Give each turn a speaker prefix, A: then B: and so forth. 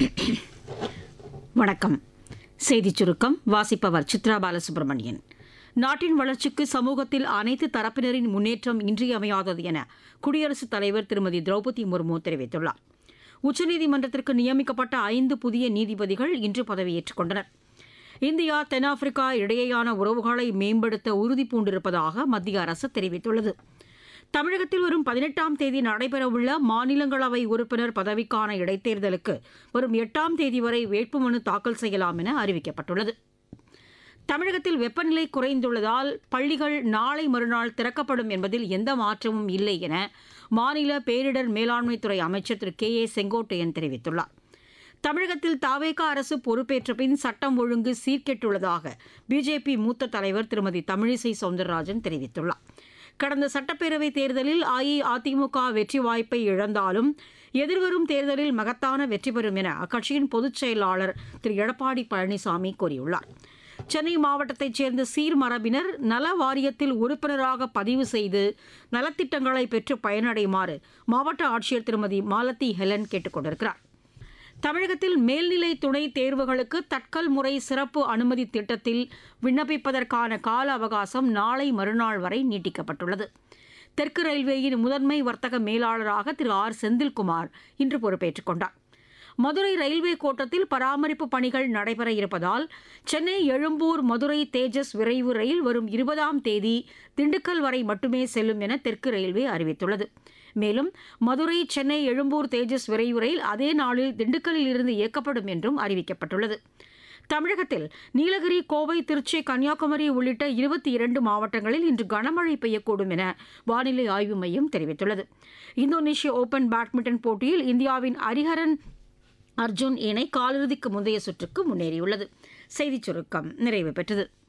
A: வணக்கம் செய்திச் சுருக்கம் வாசிப்பவர் சித்ரா பாலசுப்ரமணியன் நாட்டின் வளர்ச்சிக்கு சமூகத்தில் அனைத்து தரப்பினரின் முன்னேற்றம் இன்றியமையாதது என குடியரசுத் தலைவர் திருமதி திரௌபதி முர்மு தெரிவித்துள்ளார் உச்சநீதிமன்றத்திற்கு நியமிக்கப்பட்ட ஐந்து புதிய நீதிபதிகள் இன்று பதவியேற்றுக் கொண்டனர் இந்தியா தென்னாப்பிரிக்கா இடையேயான உறவுகளை மேம்படுத்த உறுதி பூண்டிருப்பதாக மத்திய அரசு தெரிவித்துள்ளது தமிழகத்தில் வரும் பதினெட்டாம் தேதி நடைபெறவுள்ள மாநிலங்களவை உறுப்பினர் பதவிக்கான இடைத்தேர்தலுக்கு வரும் எட்டாம் தேதி வரை வேட்புமனு தாக்கல் செய்யலாம் என அறிவிக்கப்பட்டுள்ளது தமிழகத்தில் வெப்பநிலை குறைந்துள்ளதால் பள்ளிகள் நாளை மறுநாள் திறக்கப்படும் என்பதில் எந்த மாற்றமும் இல்லை என மாநில பேரிடர் மேலாண்மைத்துறை அமைச்சர் திரு கே ஏ செங்கோட்டையன் தெரிவித்துள்ளார் தமிழகத்தில் தாவேகா அரசு பொறுப்பேற்ற பின் சட்டம் ஒழுங்கு சீர்கெட்டுள்ளதாக பிஜேபி மூத்த தலைவர் திருமதி தமிழிசை சவுந்தரராஜன் தெரிவித்துள்ளார் கடந்த சட்டப்பேரவைத் தேர்தலில் அஇஅதிமுக வெற்றி வாய்ப்பை இழந்தாலும் எதிர்வரும் தேர்தலில் மகத்தான வெற்றி பெறும் என அக்கட்சியின் பொதுச் செயலாளர் திரு எடப்பாடி பழனிசாமி கூறியுள்ளார் சென்னை மாவட்டத்தைச் சேர்ந்த சீர்மரபினர் நல வாரியத்தில் உறுப்பினராக பதிவு செய்து நலத்திட்டங்களை பெற்று பயனடையுமாறு மாவட்ட ஆட்சியர் திருமதி மாலதி ஹெலன் கேட்டுக் கொண்டிருக்கிறார் தமிழகத்தில் மேல்நிலை துணை தேர்வுகளுக்கு தட்கல் முறை சிறப்பு அனுமதி திட்டத்தில் விண்ணப்பிப்பதற்கான கால அவகாசம் நாளை மறுநாள் வரை நீட்டிக்கப்பட்டுள்ளது தெற்கு ரயில்வேயின் முதன்மை வர்த்தக மேலாளராக திரு ஆர் செந்தில்குமார் இன்று பொறுப்பேற்றுக் கொண்டார் மதுரை ரயில்வே கோட்டத்தில் பராமரிப்பு பணிகள் நடைபெற இருப்பதால் சென்னை எழும்பூர் மதுரை தேஜஸ் விரைவு ரயில் வரும் இருபதாம் தேதி திண்டுக்கல் வரை மட்டுமே செல்லும் என தெற்கு ரயில்வே அறிவித்துள்ளது மேலும் மதுரை சென்னை எழும்பூர் தேஜஸ் விரைவு ரயில் அதே நாளில் திண்டுக்கல்லில் இருந்து இயக்கப்படும் என்றும் அறிவிக்கப்பட்டுள்ளது தமிழகத்தில் நீலகிரி கோவை திருச்சி கன்னியாகுமரி உள்ளிட்ட இருபத்தி இரண்டு மாவட்டங்களில் இன்று கனமழை பெய்யக்கூடும் என வானிலை ஆய்வு மையம் தெரிவித்துள்ளது இந்தோனேஷிய ஓபன் பேட்மிண்டன் போட்டியில் இந்தியாவின் ஹரிஹரன் அர்ஜுன் இணை காலிறுதிக்கு முந்தைய சுற்றுக்கு முன்னேறியுள்ளது செய்திச் சுருக்கம் நிறைவு பெற்றது